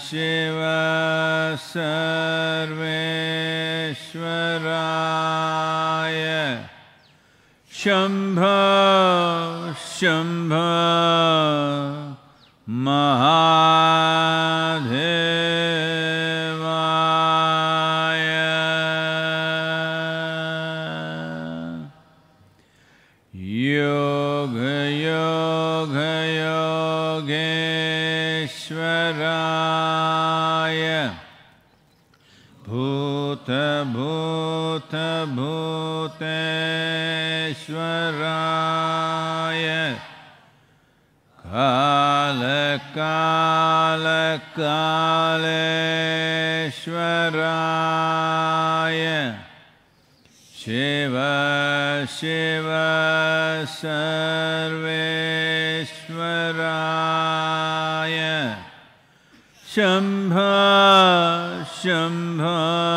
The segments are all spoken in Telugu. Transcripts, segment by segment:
शिव सर्वेश्वराय शम्भ शम्भ महादेवाय योग योग योगेश्वराय भूत भूत भूतेश्वराय काल काल कालेश्वराय शिव शिव सर्वेश्वराय शम्भ शम्भ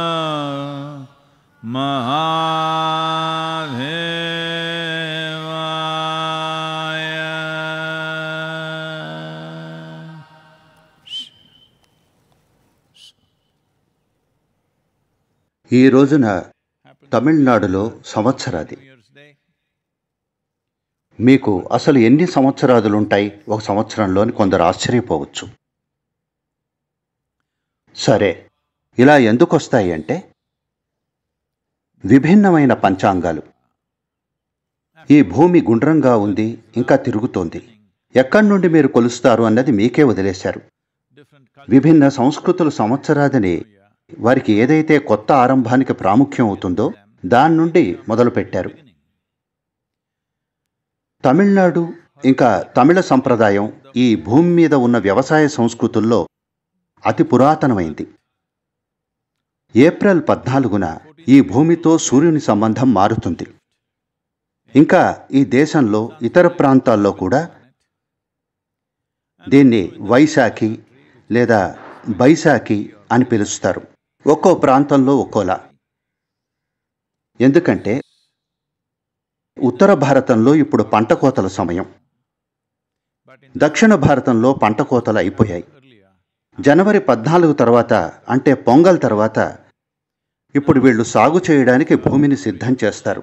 महादेवाय ఈ రోజున తమిళనాడులో సంవత్సరాది మీకు అసలు ఎన్ని సంవత్సరాదులుంటాయి ఒక సంవత్సరంలోని కొందరు ఆశ్చర్యపోవచ్చు సరే ఇలా ఎందుకు వస్తాయి అంటే విభిన్నమైన పంచాంగాలు ఈ భూమి గుండ్రంగా ఉంది ఇంకా తిరుగుతోంది ఎక్కడి నుండి మీరు కొలుస్తారు అన్నది మీకే వదిలేశారు విభిన్న సంస్కృతుల సంవత్సరాదిని వారికి ఏదైతే కొత్త ఆరంభానికి ప్రాముఖ్యం అవుతుందో దాని నుండి మొదలుపెట్టారు తమిళనాడు ఇంకా తమిళ సంప్రదాయం ఈ భూమి మీద ఉన్న వ్యవసాయ సంస్కృతుల్లో అతి పురాతనమైంది ఏప్రిల్ పద్నాలుగున ఈ భూమితో సూర్యుని సంబంధం మారుతుంది ఇంకా ఈ దేశంలో ఇతర ప్రాంతాల్లో కూడా దీన్ని వైశాఖి లేదా బైశాఖి అని పిలుస్తారు ఒక్కో ప్రాంతంలో ఒక్కోలా ఎందుకంటే ఉత్తర భారతంలో ఇప్పుడు పంట కోతల సమయం దక్షిణ భారతంలో పంట కోతలు అయిపోయాయి జనవరి పద్నాలుగు తర్వాత అంటే పొంగల్ తర్వాత ఇప్పుడు వీళ్ళు సాగు చేయడానికి భూమిని సిద్ధం చేస్తారు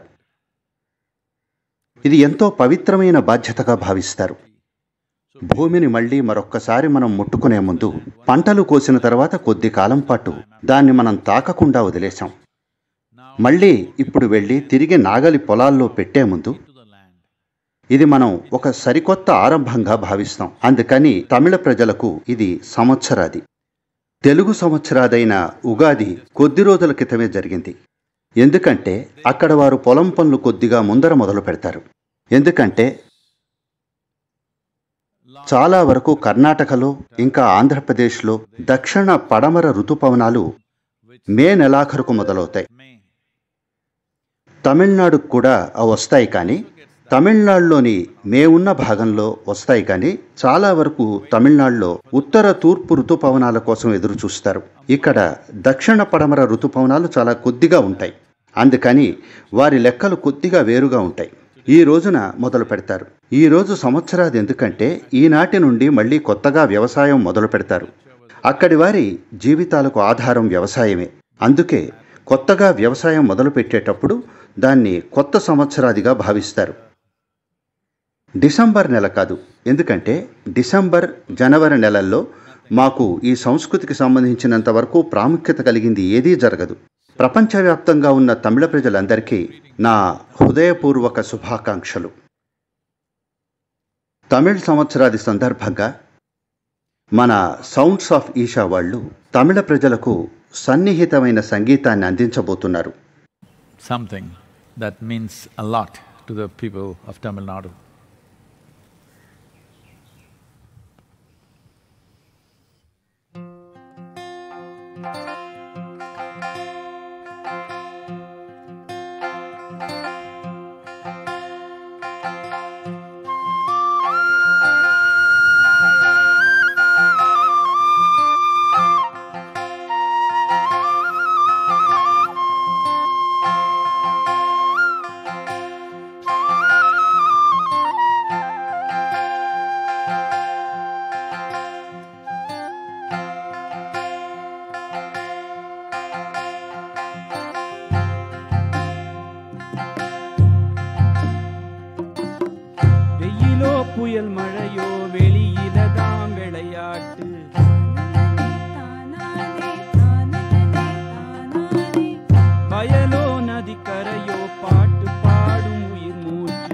ఇది ఎంతో పవిత్రమైన బాధ్యతగా భావిస్తారు భూమిని మళ్ళీ మరొక్కసారి మనం ముట్టుకునే ముందు పంటలు కోసిన తర్వాత కొద్ది కాలం పాటు దాన్ని మనం తాకకుండా వదిలేశాం మళ్ళీ ఇప్పుడు వెళ్ళి తిరిగి నాగలి పొలాల్లో పెట్టే ముందు ఇది మనం ఒక సరికొత్త ఆరంభంగా భావిస్తాం అందుకని తమిళ ప్రజలకు ఇది సంవత్సరాది తెలుగు సంవత్సరాదైన ఉగాది కొద్ది రోజుల క్రితమే జరిగింది ఎందుకంటే అక్కడ వారు పొలం పనులు కొద్దిగా ముందర మొదలు పెడతారు ఎందుకంటే చాలా వరకు కర్ణాటకలో ఇంకా ఆంధ్రప్రదేశ్లో దక్షిణ పడమర ఋతుపవనాలు మే నెలాఖరుకు మొదలవుతాయి తమిళనాడుకు కూడా అవి వస్తాయి కానీ తమిళనాడులోని మే ఉన్న భాగంలో వస్తాయి కానీ చాలా వరకు తమిళనాడులో ఉత్తర తూర్పు ఋతుపవనాల కోసం ఎదురు చూస్తారు ఇక్కడ దక్షిణ పడమర ఋతుపవనాలు చాలా కొద్దిగా ఉంటాయి అందుకని వారి లెక్కలు కొద్దిగా వేరుగా ఉంటాయి ఈ రోజున మొదలు పెడతారు ఈ రోజు సంవత్సరాది ఎందుకంటే ఈనాటి నుండి మళ్ళీ కొత్తగా వ్యవసాయం మొదలు పెడతారు అక్కడి వారి జీవితాలకు ఆధారం వ్యవసాయమే అందుకే కొత్తగా వ్యవసాయం మొదలు పెట్టేటప్పుడు దాన్ని కొత్త సంవత్సరాదిగా భావిస్తారు డిసెంబర్ నెల కాదు ఎందుకంటే డిసెంబర్ జనవరి నెలల్లో మాకు ఈ సంస్కృతికి సంబంధించినంత వరకు ప్రాముఖ్యత కలిగింది ఏదీ జరగదు ప్రపంచవ్యాప్తంగా ఉన్న తమిళ ప్రజలందరికీ నా హృదయపూర్వక శుభాకాంక్షలు తమిళ్ సంవత్సరాది సందర్భంగా మన సౌండ్స్ ఆఫ్ ఈషా వాళ్ళు తమిళ ప్రజలకు సన్నిహితమైన సంగీతాన్ని అందించబోతున్నారు something that means a lot to the people of Tamil Nadu. புயல் மழையோ வெளியிலதான் விளையாட்டு வயலோ நதிக்கரையோ பாட்டு பாடும் உயிர் மூச்சு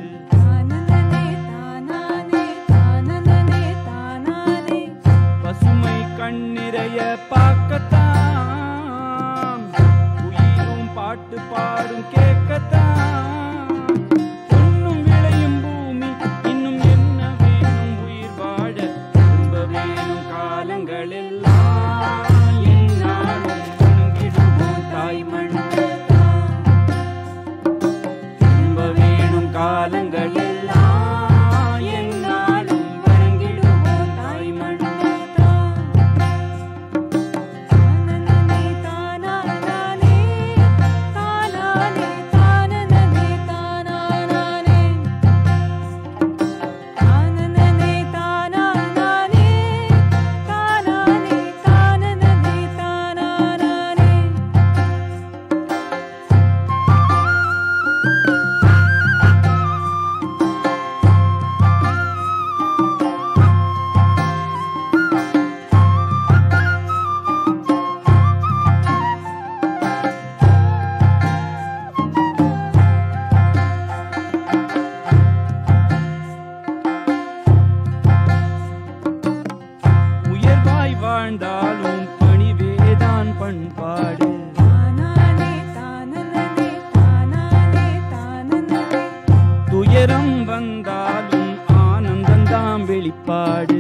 பசுமை கண்ணிறைய பார்க்கத்தான் உயிரும் பாட்டு பாடும் கேட்கத்தான் இன்னும் விளையும் பூமி இன்னும் என்ன வேணும் உயிர் வாழ திரும்ப வேணும் காலங்கள் எல்லாம் எந்நாளும் வணங்கிடுவோம் தாய் மண்ணுதான். திரும்ப வேணும் காலங்கள் எல்லாம் எந்நாளும் வணங்கிடுவோம் தாய் மண்ணுதான். உயர்வாய் வாழ்ந்தாலும் பணிவேதான் பண்பாடு துயரம் வந்தாலும் ஆனந்தந்தாம் வெளிப்பாடு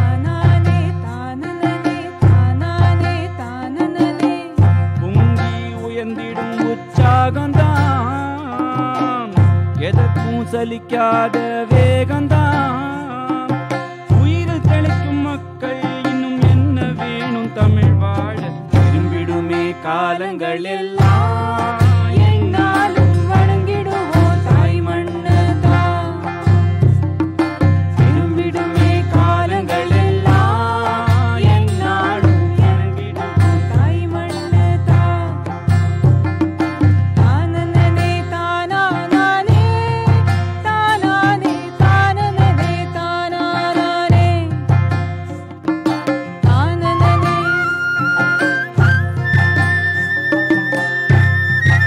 பொங்கி உயர்ந்திடும் உற்சாகந்தான் எதற்கும் சலிக்காத வேகந்தான் உயிரில் தெளிக்கும் மக்கள் இன்னும் என்ன வேணும் தமிழ் வாழ திரும்பிடுமே காலங்கள் எல்லாம் எந்நாளும் வணங்கிடுவோம் தாய் மண்ணுதான் திரும்பிடுமே காலங்கள் எல்லாம் எந்நாளும் வணங்கிடுவோம் தாய் மண்ணுதான் தானே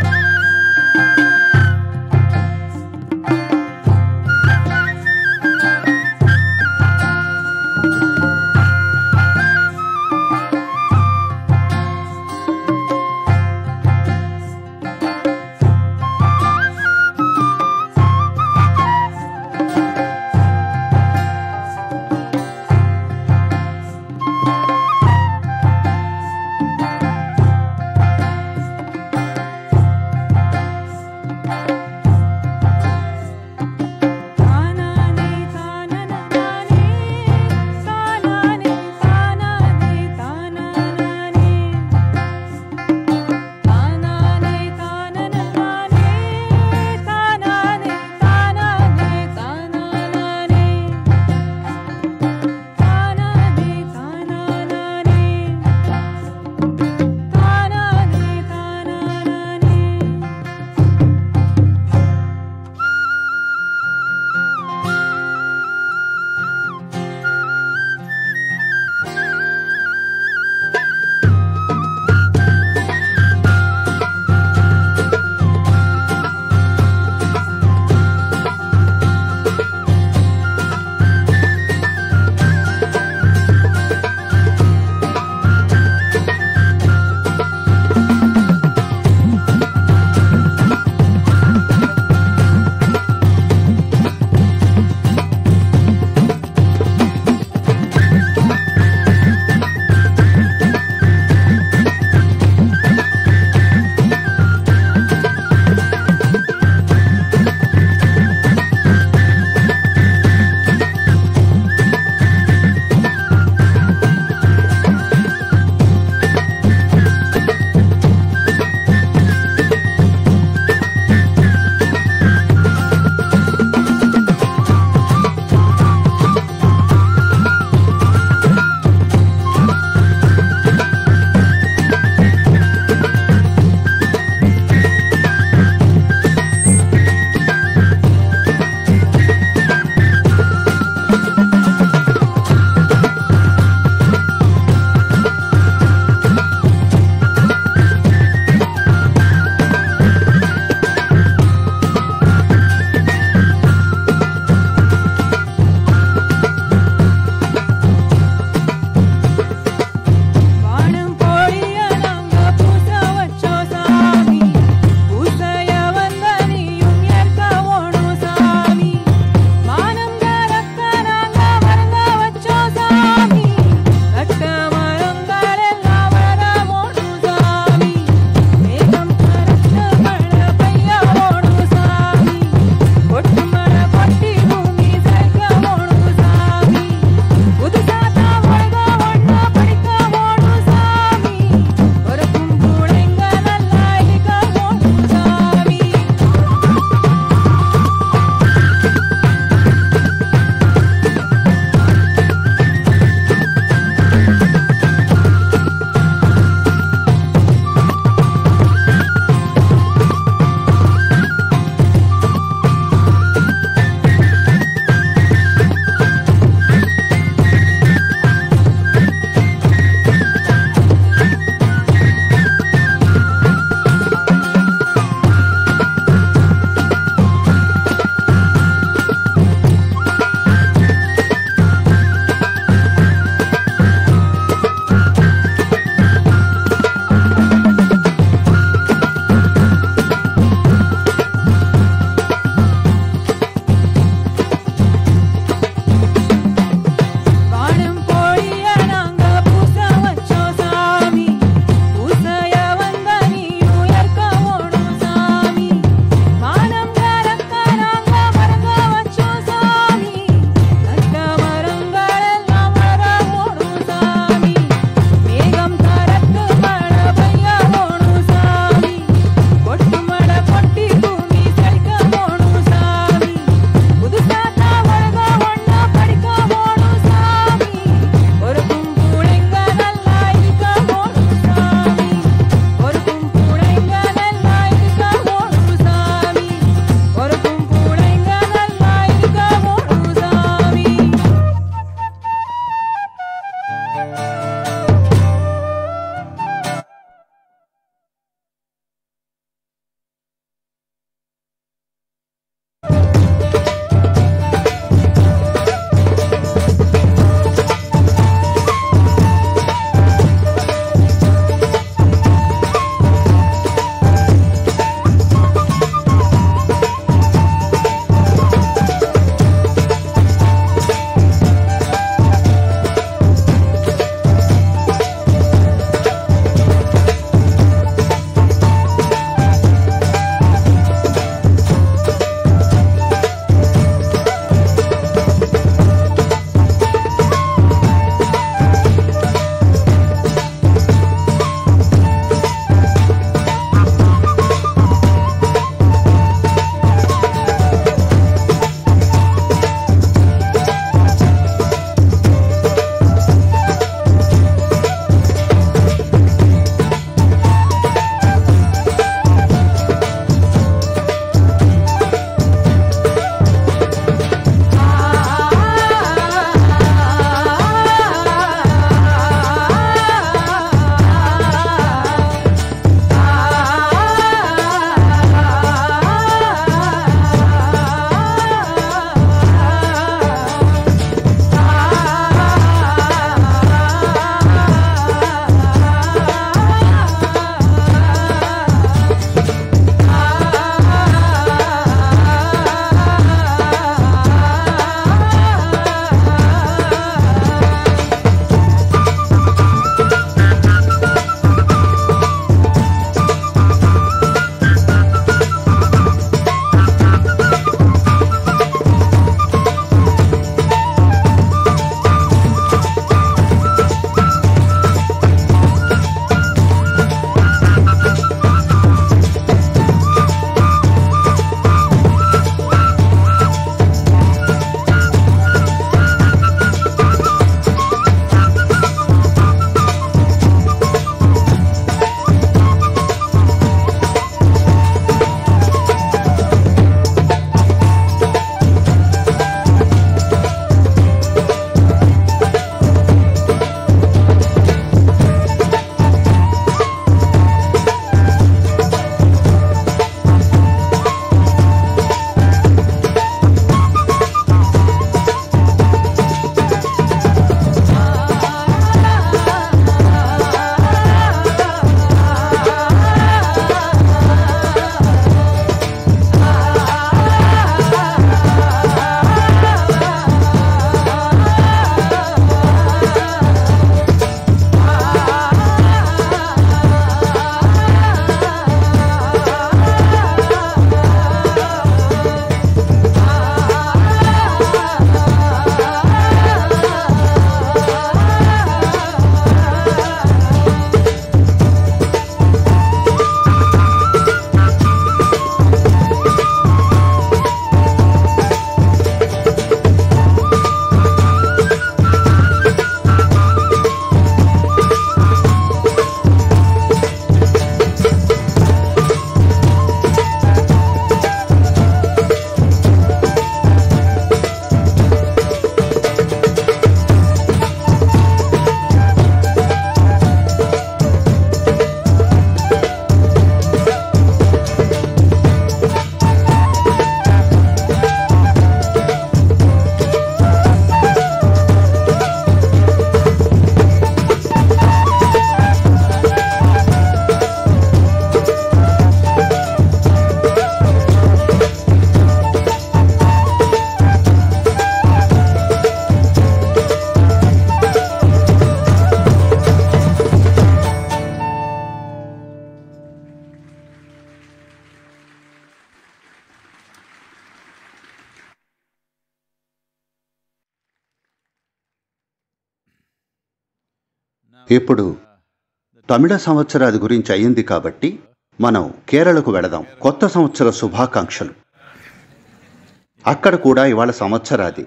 ఇప్పుడు తమిళ సంవత్సరాది గురించి అయింది కాబట్టి మనం కేరళకు వెళదాం కొత్త సంవత్సర శుభాకాంక్షలు అక్కడ కూడా ఇవాళ సంవత్సరాది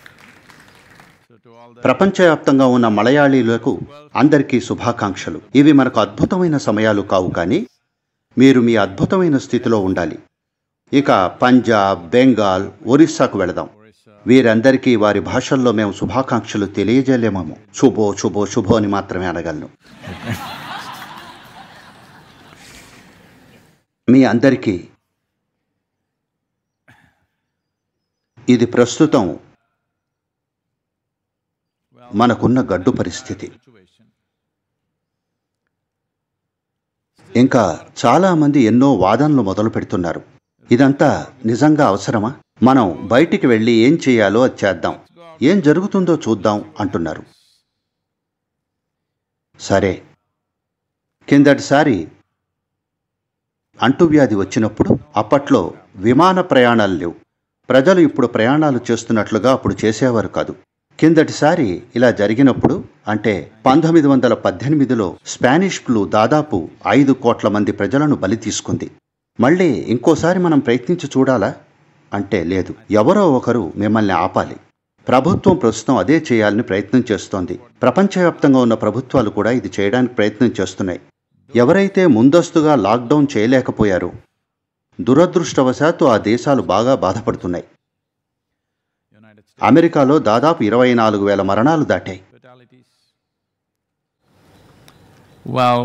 ప్రపంచవ్యాప్తంగా ఉన్న మలయాళీలకు అందరికీ శుభాకాంక్షలు ఇవి మనకు అద్భుతమైన సమయాలు కావు కానీ మీరు మీ అద్భుతమైన స్థితిలో ఉండాలి ఇక పంజాబ్ బెంగాల్ ఒరిస్సాకు వెళదాం వీరందరికీ వారి భాషల్లో మేము శుభాకాంక్షలు తెలియజేయలేమేమో శుభో శుభో శుభో అని మాత్రమే అనగలను మీ అందరికీ ఇది ప్రస్తుతం మనకున్న గడ్డు పరిస్థితి ఇంకా చాలా మంది ఎన్నో వాదనలు మొదలు పెడుతున్నారు ఇదంతా నిజంగా అవసరమా మనం బయటికి వెళ్ళి ఏం చేయాలో అది చేద్దాం ఏం జరుగుతుందో చూద్దాం అంటున్నారు సరే కిందటిసారి అంటువ్యాధి వచ్చినప్పుడు అప్పట్లో విమాన ప్రయాణాలు లేవు ప్రజలు ఇప్పుడు ప్రయాణాలు చేస్తున్నట్లుగా అప్పుడు చేసేవారు కాదు కిందటిసారి ఇలా జరిగినప్పుడు అంటే పంతొమ్మిది వందల పద్దెనిమిదిలో స్పానిష్ ఫ్లూ దాదాపు ఐదు కోట్ల మంది ప్రజలను బలి తీసుకుంది మళ్ళీ ఇంకోసారి మనం ప్రయత్నించి చూడాలా అంటే లేదు ఎవరో ఒకరు మిమ్మల్ని ఆపాలి ప్రభుత్వం ప్రస్తుతం అదే చేయాలని ప్రయత్నం చేస్తోంది ప్రపంచవ్యాప్తంగా ఉన్న ప్రభుత్వాలు కూడా ఇది చేయడానికి ప్రయత్నం చేస్తున్నాయి ఎవరైతే ముందస్తుగా లాక్డౌన్ చేయలేకపోయారో దురదృష్టవశాత్తు ఆ దేశాలు బాగా బాధపడుతున్నాయి అమెరికాలో దాదాపు ఇరవై నాలుగు వేల మరణాలు దాటాయి Well,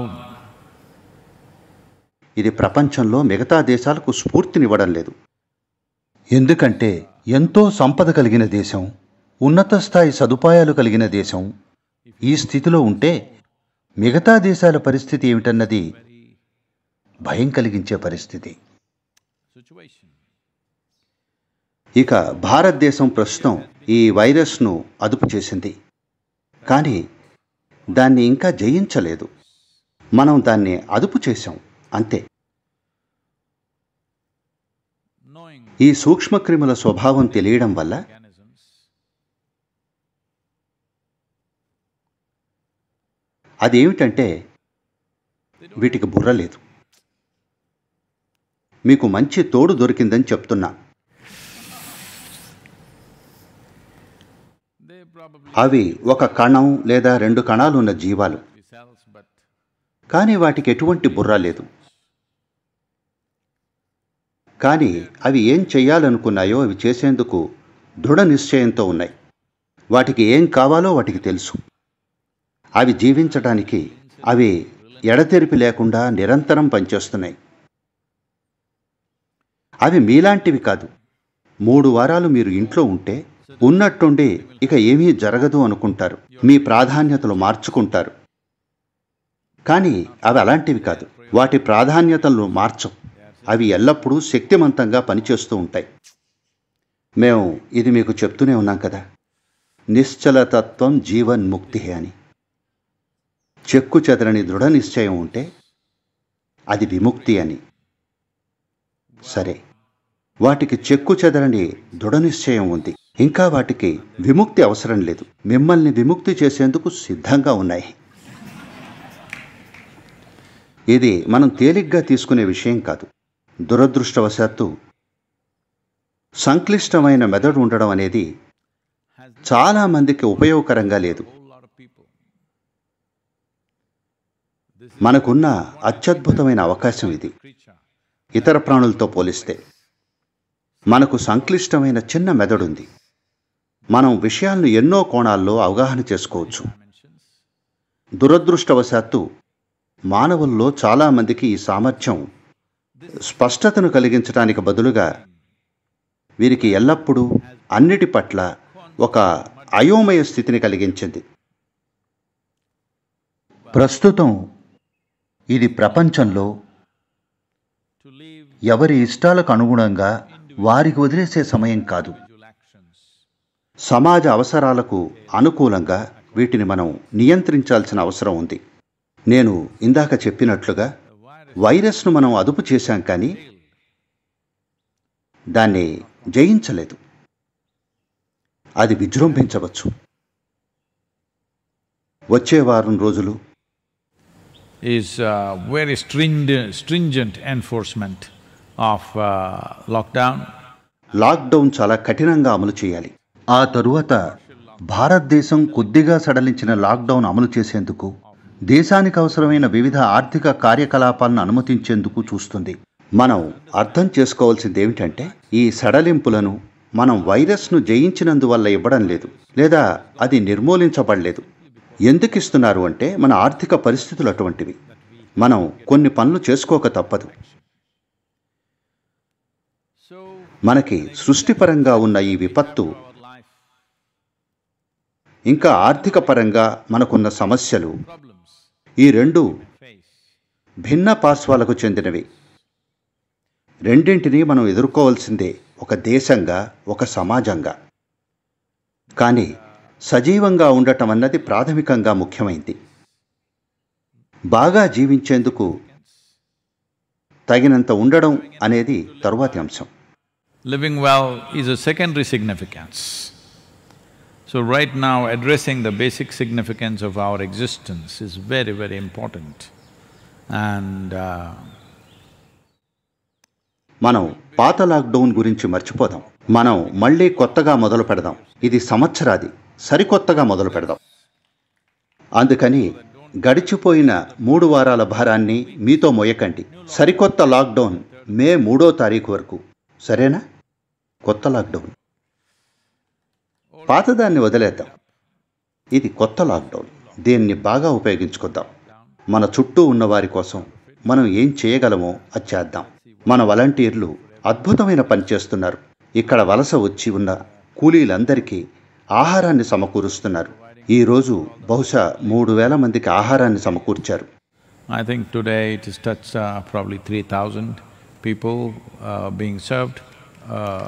ఇది ప్రపంచంలో మిగతా దేశాలకు స్ఫూర్తినివ్వడం లేదు ఎందుకంటే ఎంతో సంపద కలిగిన దేశం ఉన్నత స్థాయి సదుపాయాలు కలిగిన దేశం ఈ స్థితిలో ఉంటే మిగతా దేశాల పరిస్థితి ఏమిటన్నది భయం కలిగించే పరిస్థితి situation. ఇక భారతదేశం ప్రస్తుతం ఈ వైరస్ను అదుపు చేసింది కానీ దాన్ని ఇంకా జయించలేదు మనం దాన్ని అదుపు చేశాం అంతే Knowing ఈ సూక్ష్మక్రిముల స్వభావం తెలియడం వల్ల organisms, అదేమిటంటే వీటికి బుర్ర లేదు మీకు మంచి తోడు దొరికిందని చెప్తున్నా they probably అవి ఒక కణం లేదా రెండు కణాలు ఉన్న జీవాలు be cells, but కానీ వాటికి ఎటువంటి బుర్ర లేదు కానీ అవి ఏం చేయాలనుకున్నాయో అవి చేసేందుకు దృఢ నిశ్చయంతో ఉన్నాయి వాటికి ఏం కావాలో వాటికి తెలుసు అవి జీవించడానికి అవి ఎడతెరిపి లేకుండా నిరంతరం పనిచేస్తున్నాయి అవి మీలాంటివి కాదు మూడు వారాలు మీరు ఇంట్లో ఉంటే ఉన్నట్టుండి ఇక ఏమీ జరగదు అనుకుంటారు మీ ప్రాధాన్యతలు మార్చుకుంటారు కానీ అవి అలాంటివి కాదు వాటి ప్రాధాన్యతలను మార్చవు అవి ఎల్లప్పుడూ శక్తివంతంగా పనిచేస్తూ ఉంటాయి మేము ఇది మీకు చెప్తూనే ఉన్నాం కదా నిశ్చలతత్వం జీవన్ముక్తి అని చెక్కు చెదరని దృఢ నిశ్చయం ఉంటే అది విముక్తి అని సరే వాటికి చెక్కు చెదరని దృఢ నిశ్చయం ఉంది ఇంకా వాటికి విముక్తి అవసరం లేదు మిమ్మల్ని విముక్తి చేసేందుకు సిద్ధంగా ఉన్నాయి ఇది మనం తేలిగ్గా తీసుకునే విషయం కాదు దురదృష్టవశాత్తు సంక్లిష్టమైన మెదడు ఉండడం అనేది has చాలా మందికి ఉపయోగకరంగా లేదు a whole lot of people. మనకున్న అత్యద్భుతమైన అవకాశం ఇది Creature ఇతర ప్రాణులతో పోలిస్తే మనకు సంక్లిష్టమైన చిన్న మెదడుంది మనం విషయాలను ఎన్నో కోణాల్లో అవగాహన చేసుకోవచ్చు dimensions. దురదృష్టవశాత్తు మానవుల్లో చాలామందికి ఈ సామర్థ్యం స్పష్టతను కలిగించడానికి బదులుగా వీరికి ఎల్లప్పుడూ అన్నిటి పట్ల ఒక అయోమయ స్థితిని కలిగించింది ప్రస్తుతం ఇది ప్రపంచంలో To live ఎవరి ఇష్టాలకు అనుగుణంగా వారికి వదిలేసే సమయం కాదు individual actions. సమాజ అవసరాలకు అనుకూలంగా వీటిని మనం నియంత్రించాల్సిన అవసరం ఉంది నేను ఇందాక చెప్పినట్లుగా The virus వైరస్ను మనం అదుపు చేశాం కానీ దాన్ని జయించలేదు అది విజృంభించవచ్చు వచ్చే వారం రోజులు is uh, very stringent, stringent enforcement of uh, lockdown. Lockdown చాలా కఠినంగా అమలు చేయాలి ఆ తరువాత భారతదేశం కొద్దిగా సడలించిన లాక్డౌన్ అమలు చేసేందుకు దేశానికి అవసరమైన వివిధ ఆర్థిక కార్యకలాపాలను అనుమతించేందుకు చూస్తుంది మనం అర్థం చేసుకోవాల్సింది ఏమిటంటే ఈ సడలింపులను మనం వైరస్ను జయించినందువల్ల ఇవ్వడం లేదు లేదా అది నిర్మూలించబడలేదు ఎందుకు ఇస్తున్నారు అంటే మన ఆర్థిక పరిస్థితులు అటువంటివి మనం కొన్ని పనులు చేసుకోక తప్పదు So, మనకి సృష్టిపరంగా ఉన్న ఈ విపత్తు our life ఇంకా ఆర్థిక పరంగా మనకున్న సమస్యలు problems ఈ రెండు face. భిన్న పార్శ్వాలకు చెందినవి రెండింటినీ మనం ఎదుర్కోవాల్సిందే ఒక దేశంగా ఒక సమాజంగా కానీ సజీవంగా ఉండటం అన్నది ప్రాథమికంగా ముఖ్యమైంది బాగా జీవించేందుకు తగినంత ఉండడం అనేది తరువాతి అంశం Living well is a secondary significance. So right now, addressing the basic significance of our existence is very, very important. And uh, మనం పాత లాక్డౌన్ గురించి మర్చిపోదాం మనం మళ్ళీ కొత్తగా మొదలు పెడదాం ఇది సంవత్సరాది సరికొత్తగా మొదలు పెడదాం అందుకని గడిచిపోయిన మూడు వారాల భారాన్ని మీతో మోయకండి సరికొత్త లాక్డౌన్ మే మూడో తారీఖు వరకు సరేనా కొత్త లాక్డౌన్ పాతదాన్ని వదిలేద్దాం ఇది కొత్త లాక్డౌన్ దీన్ని బాగా ఉపయోగించుకుందాం మన చుట్టూ ఉన్న వారి కోసం మనం ఏం చేయగలమో అది చేద్దాం మన వాలంటీర్లు అద్భుతమైన పని చేస్తున్నారు ఇక్కడ వలస వచ్చి ఉన్న కూలీలందరికీ ఆహారాన్ని సమకూరుస్తున్నారు ఈరోజు బహుశా మూడు వేల మందికి ఆహారాన్ని సమకూర్చారు I think today it is touched uh, probably three thousand people uh, being served. Uh,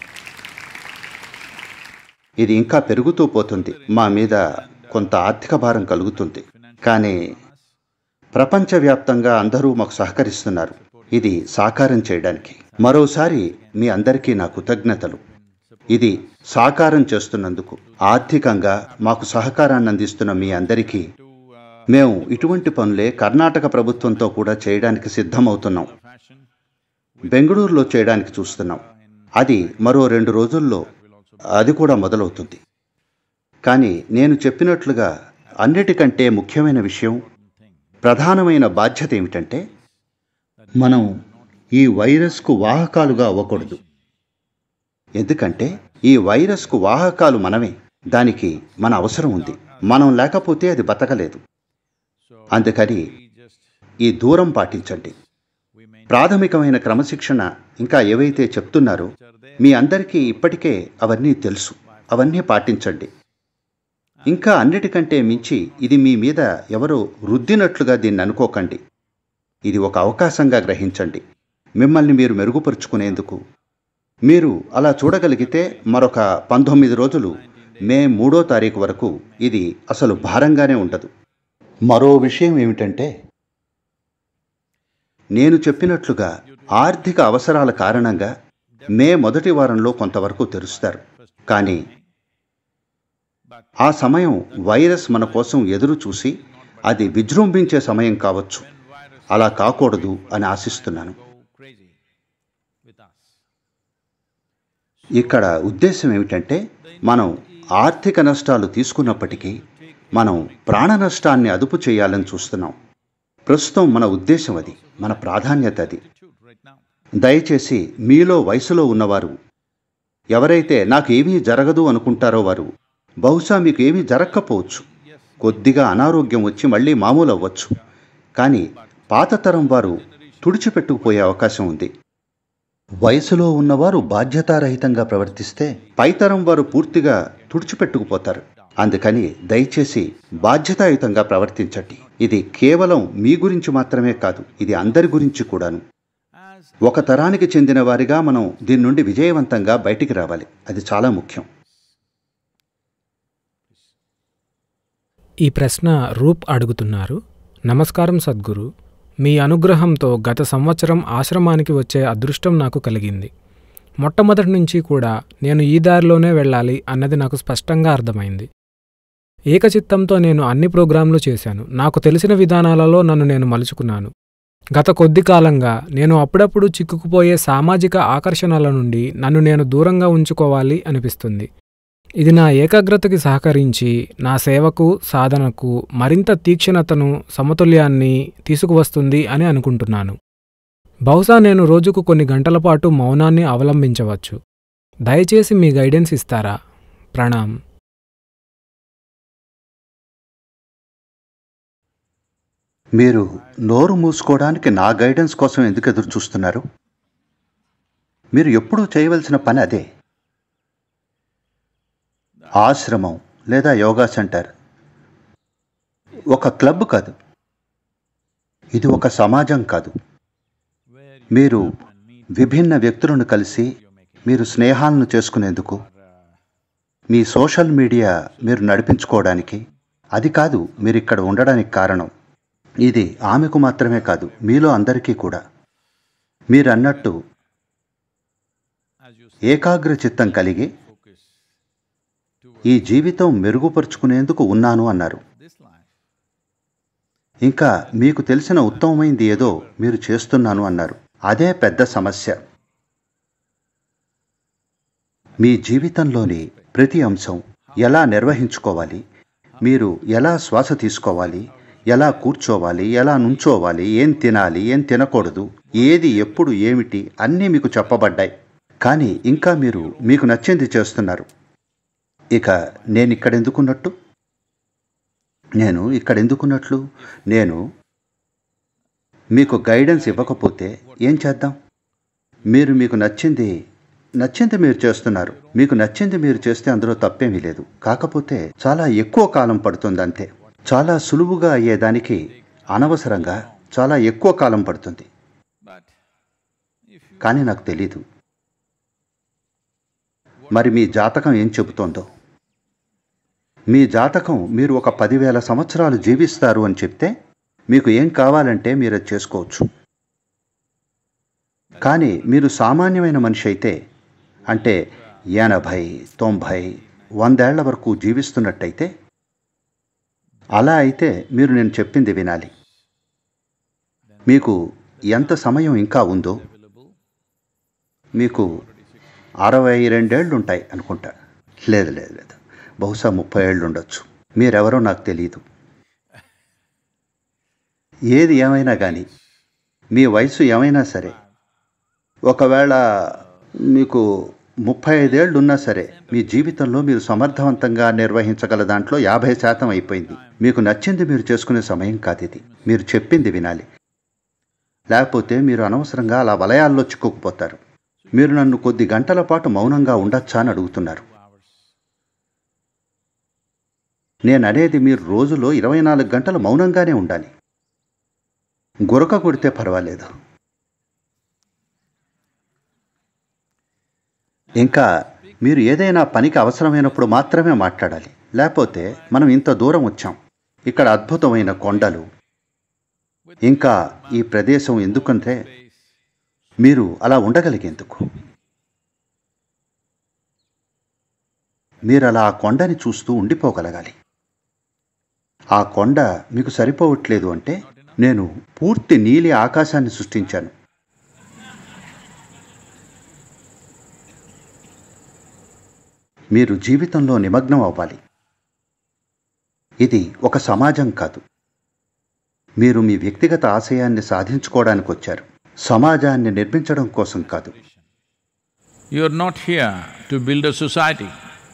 ఇది ఇంకా పెరుగుతూ పోతుంది మా మీద కొంత ఆర్థిక భారం కలుగుతుంది కానీ ప్రపంచవ్యాప్తంగా అందరూ మాకు సహకరిస్తున్నారు ఇది సాకారం చేయడానికి మరోసారి మీ అందరికీ నా కృతజ్ఞతలు ఇది సాకారం చేస్తున్నందుకు ఆర్థికంగా మాకు సహకారాన్ని అందిస్తున్న మీ అందరికీ మేము ఇటువంటి పనులే కర్ణాటక ప్రభుత్వంతో కూడా చేయడానికి సిద్ధమవుతున్నాం fashion, బెంగళూరులో చేయడానికి చూస్తున్నాం అది మరో రెండు రోజుల్లో అది కూడా మొదలవుతుంది కానీ నేను చెప్పినట్లుగా అన్నిటికంటే ముఖ్యమైన విషయం ప్రధానమైన బాధ్యత ఏమిటంటే మనం ఈ వైరస్కు వాహకాలుగా అవ్వకూడదు ఎందుకంటే ఈ వైరస్కు వాహకాలు మనమే దానికి మన అవసరం ఉంది మనం లేకపోతే అది బతకలేదు అందుకని ఈ దూరం పాటించండి ప్రాథమికమైన క్రమశిక్షణ ఇంకా ఏవైతే చెప్తున్నారో మీ అందరికీ ఇప్పటికే అవన్నీ తెలుసు అవన్నీ పాటించండి ఇంకా అన్నిటికంటే మించి ఇది మీ మీద ఎవరో రుద్దినట్లుగా దీన్ని అనుకోకండి ఇది ఒక అవకాశంగా గ్రహించండి మిమ్మల్ని మీరు మెరుగుపరుచుకునేందుకు మీరు అలా చూడగలిగితే మరొక పంతొమ్మిది రోజులు మే మూడో తారీఖు వరకు ఇది అసలు భారంగానే ఉండదు మరో విషయం ఏమిటంటే నేను చెప్పినట్లుగా ఆర్థిక అవసరాల కారణంగా మే మొదటి వారంలో కొంతవరకు తెరుస్తారు కానీ ఆ సమయం వైరస్ మన కోసం ఎదురు చూసి అది విజృంభించే సమయం కావచ్చు అలా కాకూడదు అని ఆశిస్తున్నాను go crazy with us. ఇక్కడ ఉద్దేశం ఏమిటంటే మనం ఆర్థిక నష్టాలు తీసుకున్నప్పటికీ మనం ప్రాణ నష్టాన్ని అదుపు చేయాలని చూస్తున్నాం ప్రస్తుతం మన ఉద్దేశం అది మన ప్రాధాన్యత అది Attitude right now. దయచేసి మీలో వయసులో ఉన్నవారు ఎవరైతే నాకు ఏమీ జరగదు అనుకుంటారో వారు బహుశా మీకు ఏమీ జరగకపోవచ్చు కొద్దిగా అనారోగ్యం వచ్చి మళ్ళీ మామూలు అవ్వచ్చు కానీ పాత తరం వారు తుడిచిపెట్టుకుపోయే అవకాశం ఉంది వయసులో ఉన్నవారు బాధ్యతారహితంగా ప్రవర్తిస్తే పైతరం వారు పూర్తిగా తుడిచిపెట్టుకుపోతారు అందుకని దయచేసి బాధ్యతాయుతంగా ప్రవర్తించండి ఇది కేవలం మీ గురించి మాత్రమే కాదు ఇది అందరి గురించి కూడాను As ఒక తరానికి చెందిన వారిగా మనం దీని నుండి విజయవంతంగా బయటికి రావాలి అది చాలా ముఖ్యం ఈ ప్రశ్న రూప్ అడుగుతున్నారు నమస్కారం సద్గురు మీ అనుగ్రహంతో గత సంవత్సరం ఆశ్రమానికి వచ్చే అదృష్టం నాకు కలిగింది మొట్టమొదటి నుంచి కూడా నేను ఈ దారిలోనే వెళ్ళాలి అన్నది నాకు స్పష్టంగా అర్థమైంది ఏకచిత్తంతో నేను అన్ని ప్రోగ్రాంలు చేశాను నాకు తెలిసిన విధానాలలో నన్ను నేను మలుచుకున్నాను గత కొద్ది కాలంగా నేను అప్పుడప్పుడు చిక్కుకుపోయే సామాజిక ఆకర్షణల నుండి నన్ను నేను దూరంగా ఉంచుకోవాలి అనిపిస్తుంది ఇది నా ఏకాగ్రతకి సహకరించి నా సేవకు సాధనకు మరింత తీక్షణతను సమతుల్యాన్ని తీసుకువస్తుంది అని అనుకుంటున్నాను బహుశా నేను రోజుకు కొన్ని గంటల పాటు మౌనాన్ని అవలంబించవచ్చు దయచేసి మీ గైడెన్స్ ఇస్తారా ప్రణాం మీరు నోరు మూసుకోవడానికి నా గైడెన్స్ కోసం ఎందుకు ఎదురు చూస్తున్నారు మీరు ఎప్పుడూ చేయవలసిన పని అదే ఆశ్రమం లేదా యోగా సెంటర్ ఒక క్లబ్ కాదు ఇది ఒక సమాజం కాదు మీరు విభిన్న వ్యక్తులను కలిసి మీరు స్నేహాలను చేసుకునేందుకు మీ సోషల్ మీడియా మీరు నడిపించుకోవడానికి అది కాదు మీరు ఇక్కడ ఉండడానికి కారణం ఇది ఆమెకు మాత్రమే కాదు మీలో అందరికీ కూడా మీరు అన్నట్టు ఏకాగ్ర చిత్తం కలిగి ఈ జీవితం మెరుగుపరుచుకునేందుకు ఉన్నాను అన్నారు ఇంకా మీకు తెలిసిన ఉత్తమమైంది ఏదో మీరు చేస్తున్నాను అన్నారు అదే పెద్ద సమస్య మీ జీవితంలోని ప్రతి అంశం ఎలా నిర్వహించుకోవాలి మీరు ఎలా శ్వాస తీసుకోవాలి ఎలా కూర్చోవాలి ఎలా నుంచోవాలి ఏం తినాలి ఏం తినకూడదు ఏది ఎప్పుడు ఏమిటి అన్నీ మీకు చెప్పబడ్డాయి కానీ ఇంకా మీరు మీకు నచ్చింది చేస్తున్నారు ఇక నేను ఇక్కడ ఎందుకున్నట్టు నేను ఇక్కడ ఎందుకున్నట్లు నేను మీకు గైడెన్స్ ఇవ్వకపోతే ఏం చేద్దాం మీరు మీకు నచ్చింది నచ్చింది మీరు చేస్తున్నారు మీకు నచ్చింది మీరు చేస్తే అందులో తప్పేమీ లేదు కాకపోతే చాలా ఎక్కువ కాలం పడుతుంది అంతే చాలా సులువుగా అయ్యేదానికి అనవసరంగా చాలా ఎక్కువ కాలం పడుతుంది కానీ నాకు తెలీదు మరి మీ జాతకం ఏం చెబుతోందో మీ జాతకం మీరు ఒక పదివేల సంవత్సరాలు జీవిస్తారు అని చెప్తే మీకు ఏం కావాలంటే మీరు అది చేసుకోవచ్చు కానీ మీరు సామాన్యమైన మనిషి అయితే అంటే ఎనభై తొంభై వందేళ్ల వరకు జీవిస్తున్నట్టయితే అలా అయితే మీరు నేను చెప్పింది వినాలి మీకు ఎంత సమయం ఇంకా ఉందో మీకు అరవై రెండేళ్ళు ఉంటాయి అనుకుంటా లేదు లేదు లేదు బహుశా ముప్పై ఏళ్ళు ఉండొచ్చు మీరెవరో నాకు తెలియదు ఏది ఏమైనా కానీ మీ వయసు ఏమైనా సరే ఒకవేళ మీకు ముప్పై ఐదేళ్ళు ఉన్నా సరే మీ జీవితంలో మీరు సమర్థవంతంగా నిర్వహించగల దాంట్లో యాభై శాతం అయిపోయింది మీకు నచ్చింది మీరు చేసుకునే సమయం కాదు ఇది మీరు చెప్పింది వినాలి లేకపోతే మీరు అనవసరంగా అలా వలయాల్లో చిక్కుకుపోతారు మీరు నన్ను కొద్ది గంటల పాటు మౌనంగా ఉండొచ్చా అని అడుగుతున్నారు నేను అనేది మీరు రోజులో ఇరవై నాలుగు గంటలు మౌనంగానే ఉండాలి గురక కొడితే పర్వాలేదు ఇంకా మీరు ఏదైనా పనికి అవసరమైనప్పుడు మాత్రమే మాట్లాడాలి లేకపోతే మనం ఇంత దూరం వచ్చాం ఇక్కడ అద్భుతమైన కొండలు ఇంకా ఈ ప్రదేశం ఎందుకంటే మీరు అలా ఉండగలిగేందుకు మీరు అలా ఆ కొండని చూస్తూ ఉండిపోగలగాలి ఆ కొండ మీకు సరిపోవట్లేదు అంటే నేను పూర్తి నీలి ఆకాశాన్ని సృష్టించాను మీరు జీవితంలో నిమగ్నం అవ్వాలి ఇది ఒక సమాజం కాదు మీరు మీ వ్యక్తిగత ఆశయాన్ని సాధించుకోవడానికి వచ్చారు సమాజాన్ని నిర్మించడం కోసం కాదు You are not here to build a society.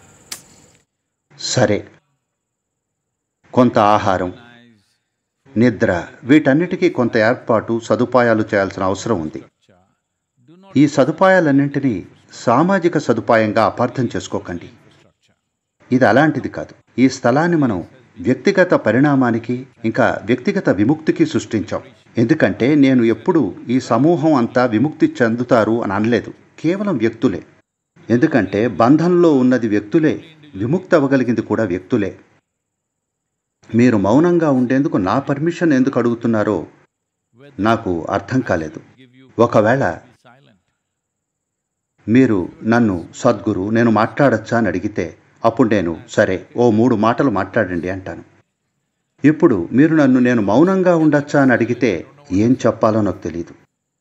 సరే కొంత ఆహారం నిద్ర వీటన్నిటికీ కొంత ఏర్పాటు సదుపాయాలు చేయాల్సిన అవసరం ఉంది ఈ సదుపాయాలన్నింటినీ సామాజిక సదుపాయంగా అపార్థం చేసుకోకండి ఇది అలాంటిది కాదు ఈ స్థలాన్ని మనం వ్యక్తిగత పరిణామానికి ఇంకా వ్యక్తిగత విముక్తికి సృష్టించాం ఎందుకంటే నేను ఎప్పుడు ఈ సమూహం అంతా విముక్తి చెందుతారు అని అనలేదు కేవలం వ్యక్తులే ఎందుకంటే బంధంలో ఉన్నది వ్యక్తులే విముక్తి అవ్వగలిగింది కూడా వ్యక్తులే మీరు మౌనంగా ఉండేందుకు నా పర్మిషన్ ఎందుకు అడుగుతున్నారో నాకు అర్థం కాలేదు ఒకవేళ మీరు నన్ను సద్గురు నేను మాట్లాడచ్చా అని అడిగితే అప్పుడు నేను సరే ఓ మూడు మాటలు మాట్లాడండి అంటాను ఇప్పుడు మీరు నన్ను నేను మౌనంగా ఉండొచ్చా అని అడిగితే ఏం చెప్పాలో నాకు తెలియదు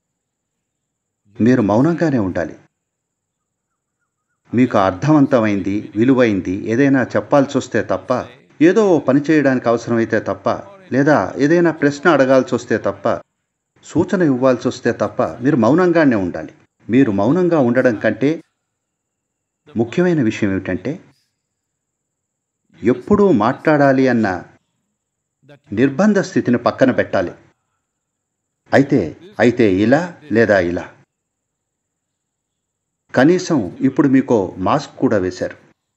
మీరు మౌనంగానే ఉండాలి మీకు అర్థవంతమైంది విలువైంది ఏదైనా చెప్పాల్సి వస్తే తప్ప ఏదో ఓ పని చేయడానికి అవసరమైతే తప్ప లేదా ఏదైనా ప్రశ్న అడగాల్సి వస్తే తప్ప సూచన ఇవ్వాల్సి వస్తే తప్ప మీరు మౌనంగానే ఉండాలి మీరు మౌనంగా ఉండడం కంటే ముఖ్యమైన విషయం ఏమిటంటే ఎప్పుడూ మాట్లాడాలి అన్న నిర్బంధ స్థితిని పక్కన పెట్టాలి అయితే అయితే ఇలా లేదా ఇలా కనీసం ఇప్పుడు మీకు మాస్క్ కూడా వేశారు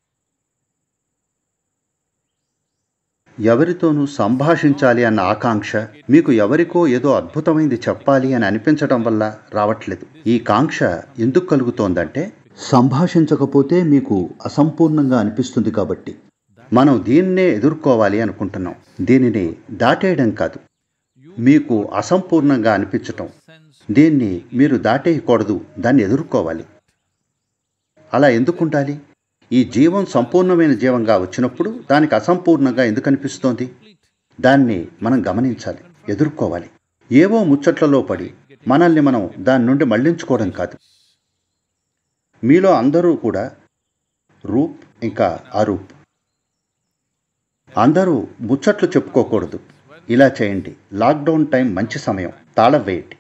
ఎవరితోనూ సంభాషించాలి అన్న ఆకాంక్ష మీకు ఎవరికో ఏదో అద్భుతమైంది చెప్పాలి అని అనిపించడం వల్ల రావట్లేదు ఈ కాంక్ష ఎందుకు కలుగుతోందంటే సంభాషించకపోతే మీకు అసంపూర్ణంగా అనిపిస్తుంది కాబట్టి మనం దీన్నే ఎదుర్కోవాలి అనుకుంటున్నాం దీనిని దాటేయడం కాదు మీకు అసంపూర్ణంగా అనిపించటం దీన్ని మీరు దాటేయకూడదు దాన్ని ఎదుర్కోవాలి అలా ఎందుకు ఉండాలి ఈ జీవం సంపూర్ణమైన జీవంగా వచ్చినప్పుడు దానికి అసంపూర్ణంగా ఎందుకు అనిపిస్తోంది దాన్ని మనం గమనించాలి ఎదుర్కోవాలి ఏవో ముచ్చట్లలో పడి మనల్ని మనం దాని నుండి మళ్లించుకోవడం కాదు మీలో అందరూ కూడా రూప్ ఇంకా అరూప్ అందరూ ముచ్చట్లు చెప్పుకోకూడదు ఇలా చేయండి లాక్డౌన్ టైం మంచి సమయం తాళం వేయండి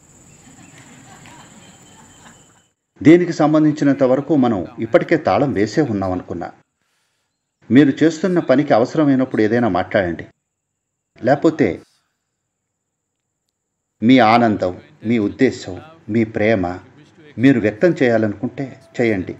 దీనికి సంబంధించినంత వరకు మనం ఇప్పటికే తాళం వేసే ఉన్నాం అనుకున్నా మీరు చేస్తున్న పనికి అవసరమైనప్పుడు ఏదైనా మాట్లాడండి లేకపోతే మీ ఆనందం మీ ఉద్దేశం మీ ప్రేమ మీరు వ్యక్తం చేయాలనుకుంటే చేయండి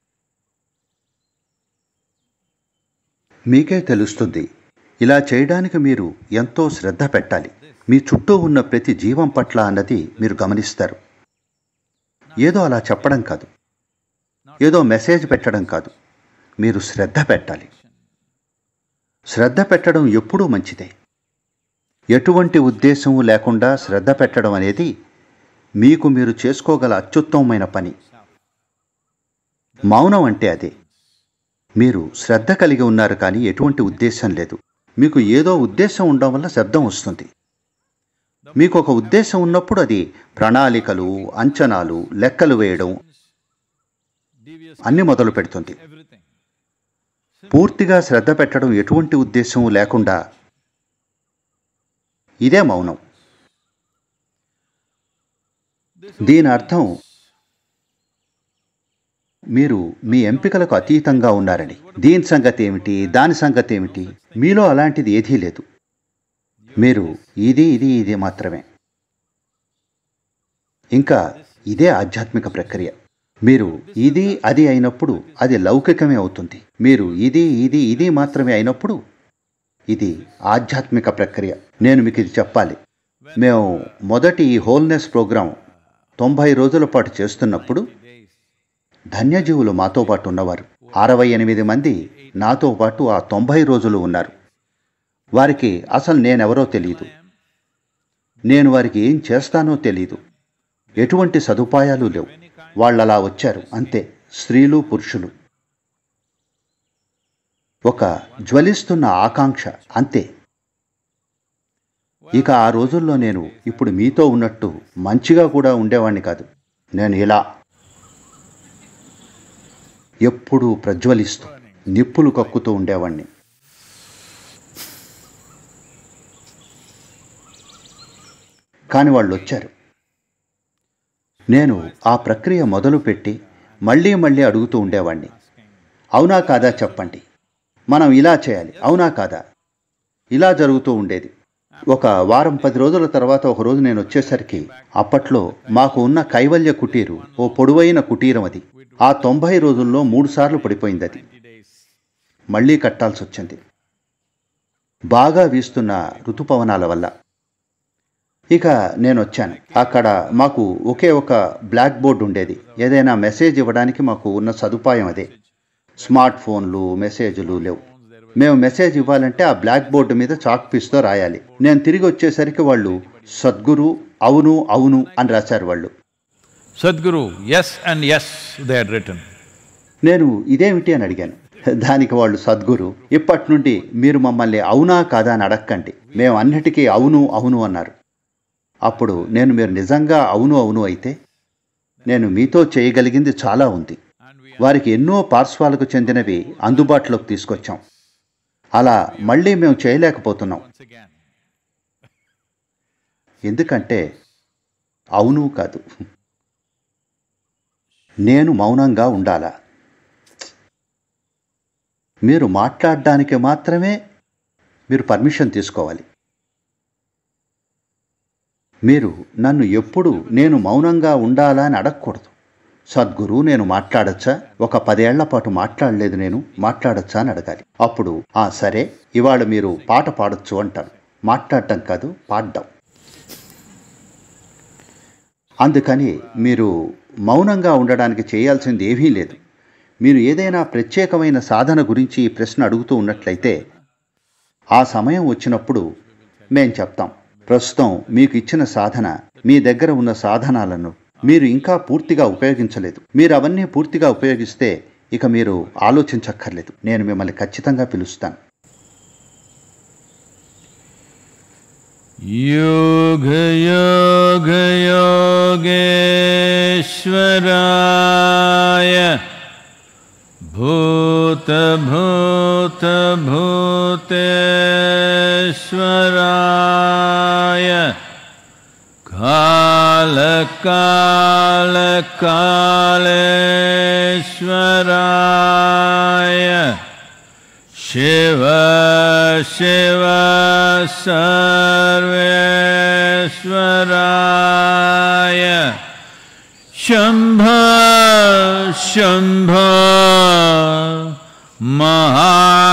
మీకే తెలుస్తుంది ఇలా చేయడానికి మీరు ఎంతో శ్రద్ధ పెట్టాలి మీ చుట్టూ ఉన్న ప్రతి జీవం పట్ల అన్నది మీరు గమనిస్తారు ఏదో అలా చెప్పడం కాదు ఏదో మెసేజ్ పెట్టడం కాదు మీరు శ్రద్ధ పెట్టాలి శ్రద్ధ పెట్టడం ఎప్పుడూ మంచిదే ఎటువంటి ఉద్దేశం లేకుండా శ్రద్ధ పెట్టడం అనేది మీకు మీరు చేసుకోగల అత్యుత్తమమైన పని మౌనం అంటే అదే మీరు శ్రద్ధ కలిగి ఉన్నారు కానీ ఎటువంటి ఉద్దేశం లేదు మీకు ఏదో ఉద్దేశం ఉండడం వల్ల శబ్దం వస్తుంది మీకు ఒక ఉద్దేశం ఉన్నప్పుడు అది ప్రణాళికలు అంచనాలు లెక్కలు వేయడం అన్ని మొదలు పెడుతుంది పూర్తిగా శ్రద్ధ పెట్టడం ఎటువంటి ఉద్దేశం లేకుండా ఇదే మౌనం దీని అర్థం మీరు మీ ఎంపికలకు అతీతంగా ఉన్నారని దీని సంగతి ఏమిటి దాని సంగతి ఏమిటి మీలో అలాంటిది ఏదీ లేదు మీరు ఇది ఇది ఇది మాత్రమే ఇంకా ఇదే ఆధ్యాత్మిక ప్రక్రియ మీరు ఇది అది అయినప్పుడు అది లౌకికమే అవుతుంది మీరు ఇది ఇది ఇది మాత్రమే అయినప్పుడు ఇది ఆధ్యాత్మిక ప్రక్రియ నేను మీకు ఇది చెప్పాలి మేము మొదటి ఈ హోల్నెస్ ప్రోగ్రాం తొంభై రోజుల పాటు చేస్తున్నప్పుడు ధన్యజీవులు మాతో పాటు ఉన్నవారు అరవై ఎనిమిది మంది నాతో పాటు ఆ తొంభై రోజులు ఉన్నారు వారికి అసలు నేనెవరో తెలియదు నేను వారికి ఏం చేస్తానో తెలియదు ఎటువంటి సదుపాయాలు లేవు వాళ్ళలా వచ్చారు అంతే స్త్రీలు పురుషులు ఒక జ్వలిస్తున్న ఆకాంక్ష అంతే ఇక ఆ రోజుల్లో నేను ఇప్పుడు మీతో ఉన్నట్టు మంచిగా కూడా ఉండేవాణ్ణి కాదు నేను ఇలా ఎప్పుడూ ప్రజ్వలిస్తూ నిప్పులు కక్కుతూ ఉండేవాణ్ణి కానీ వాళ్ళు వచ్చారు నేను ఆ ప్రక్రియ మొదలుపెట్టి మళ్ళీ మళ్ళీ అడుగుతూ ఉండేవాణ్ణి అవునా కాదా చెప్పండి మనం ఇలా చేయాలి అవునా కాదా ఇలా జరుగుతూ ఉండేది ఒక వారం పది రోజుల తర్వాత ఒక రోజు నేను వచ్చేసరికి అప్పట్లో మాకు ఉన్న కైవల్య కుటీరు ఓ పొడవైన కుటీరం అది ఆ తొంభై రోజుల్లో మూడు సార్లు పడిపోయింది అది మళ్ళీ కట్టాల్సి వచ్చింది బాగా వీస్తున్న ఋతుపవనాల వల్ల ఇక నేను వచ్చాను అక్కడ మాకు ఒకే ఒక బ్లాక్ బోర్డ్ ఉండేది ఏదైనా మెసేజ్ ఇవ్వడానికి మాకు ఉన్న సదుపాయం అదే స్మార్ట్ ఫోన్లు మెసేజ్లు లేవు మేము మెసేజ్ ఇవ్వాలంటే ఆ బ్లాక్ బోర్డు మీద చాక్ పీస్తో రాయాలి నేను తిరిగి వచ్చేసరికి వాళ్ళు సద్గురు అవును అవును అని రాశారు వాళ్ళు Sadhguru, yes and yes, they had written. నేను ఇదేమిటి అని అడిగాను దానికి వాళ్ళు సద్గురు ఇప్పటి నుండి మీరు మమ్మల్ని అవునా కాదా అని అడక్కండి మేము అన్నిటికీ అవును అవును అన్నారు అప్పుడు నేను మీరు నిజంగా అవును అవును అయితే నేను మీతో చేయగలిగింది చాలా ఉంది వారికి ఎన్నో పార్శ్వాలకు చెందినవి అందుబాటులోకి తీసుకొచ్చాం అలా మళ్ళీ మేము చేయలేకపోతున్నాం ఎందుకంటే అవును కాదు నేను మౌనంగా ఉండాలా మీరు మాట్లాడడానికి మాత్రమే మీరు పర్మిషన్ తీసుకోవాలి మీరు నన్ను ఎప్పుడు నేను మౌనంగా ఉండాలా అని అడగకూడదు సద్గురు నేను మాట్లాడచ్చా ఒక పదేళ్ల పాటు మాట్లాడలేదు నేను మాట్లాడచ్చా అని అడగాలి అప్పుడు ఆ సరే ఇవాళ మీరు పాట పాడొచ్చు అంటారు మాట్లాడటం కాదు పాడడం అందుకని మీరు మౌనంగా ఉండడానికి చేయాల్సింది ఏమీ లేదు మీరు ఏదైనా ప్రత్యేకమైన సాధన గురించి ఈ ప్రశ్న అడుగుతూ ఉన్నట్లయితే ఆ సమయం వచ్చినప్పుడు మేం చెప్తాం ప్రస్తుతం మీకు ఇచ్చిన సాధన మీ దగ్గర ఉన్న సాధనాలను మీరు ఇంకా పూర్తిగా ఉపయోగించలేదు మీరు అవన్నీ పూర్తిగా ఉపయోగిస్తే ఇక మీరు ఆలోచించక్కర్లేదు నేను మిమ్మల్ని ఖచ్చితంగా పిలుస్తాను योगयोगयोगेश्वराय भूतभूतभूतेश्वराय कालकालकालेश्वराय शिव शिव सर्वेश्वराय शम्भ शम्भ महा